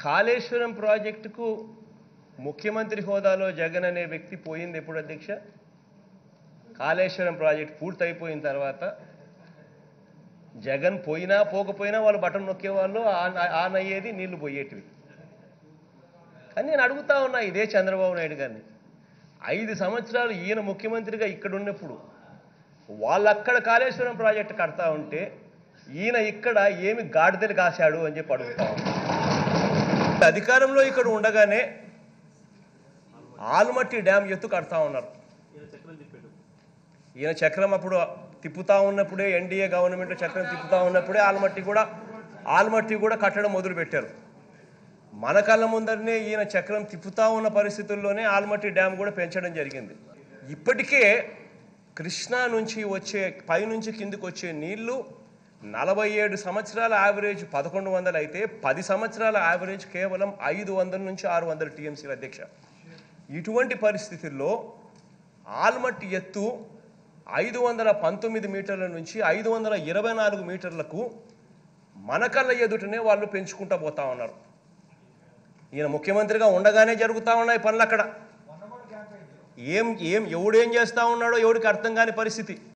కాళేశ్వరం ప్రాజెక్టుకు ముఖ్యమంత్రి హోదాలో జగన్ అనే వ్యక్తి పోయింది ఎప్పుడు అధ్యక్ష కాళేశ్వరం ప్రాజెక్ట్ పూర్తయిపోయిన తర్వాత జగన్ పోయినా పోకపోయినా వాళ్ళు బటన్ నొక్కేవాళ్ళు ఆన్ ఆన్ అయ్యేది నీళ్లు పోయేటివి కానీ నేను అడుగుతా ఉన్నా ఇదే చంద్రబాబు నాయుడు గారిని ఐదు సంవత్సరాలు ఈయన ముఖ్యమంత్రిగా ఇక్కడ ఉన్నప్పుడు వాళ్ళక్కడ కాళేశ్వరం ప్రాజెక్టు కడతా ఉంటే ఈయన ఇక్కడ ఏమి గాడిదలు కాశాడు అని చెప్పి అడుగుతా ఉన్నా. అధికారంలో ఇక్కడ ఉండగానే ఆల్మట్టి డ్యామ్ ఎత్తు కడతా ఉన్నారు ఈయన చక్రం అప్పుడు తిప్పుతా ఉన్నప్పుడే ఎన్డీఏ గవర్నమెంట్ చక్రం తిప్పుతా ఉన్నప్పుడే ఆల్మట్టి కూడా ఆల్మట్టి కూడా కట్టడం మొదలు పెట్టారు మన కళ్ళ ముందరనే ఈయన చక్రం తిప్పుతా ఉన్న పరిస్థితుల్లోనే ఆల్మట్టి డ్యామ్ కూడా పెంచడం జరిగింది ఇప్పటికే కృష్ణా నుంచి వచ్చే పైనుంచి కిందికి వచ్చే నీళ్లు నలభై ఏడు సంవత్సరాల యావరేజ్ పదకొండు వందలు అయితే పది సంవత్సరాల యావరేజ్ కేవలం ఐదు వందల నుంచి ఆరు వందల టీఎంసీల అధ్యక్ష ఇటువంటి పరిస్థితుల్లో ఆల్మట్టి ఎత్తు ఐదు వందల పంతొమ్మిది మీటర్ల నుంచి ఐదు వందల ఇరవై నాలుగు మీటర్లకు మన కళ్ళ ఎదుటనే వాళ్ళు పెంచుకుంటూ పోతా ఉన్నారు ఈయన ముఖ్యమంత్రిగా ఉండగానే జరుగుతూ ఉన్నాయి పనులు అక్కడ ఏం ఏం ఎవడేం చేస్తా ఉన్నాడో ఎవడికి అర్థం కాని పరిస్థితి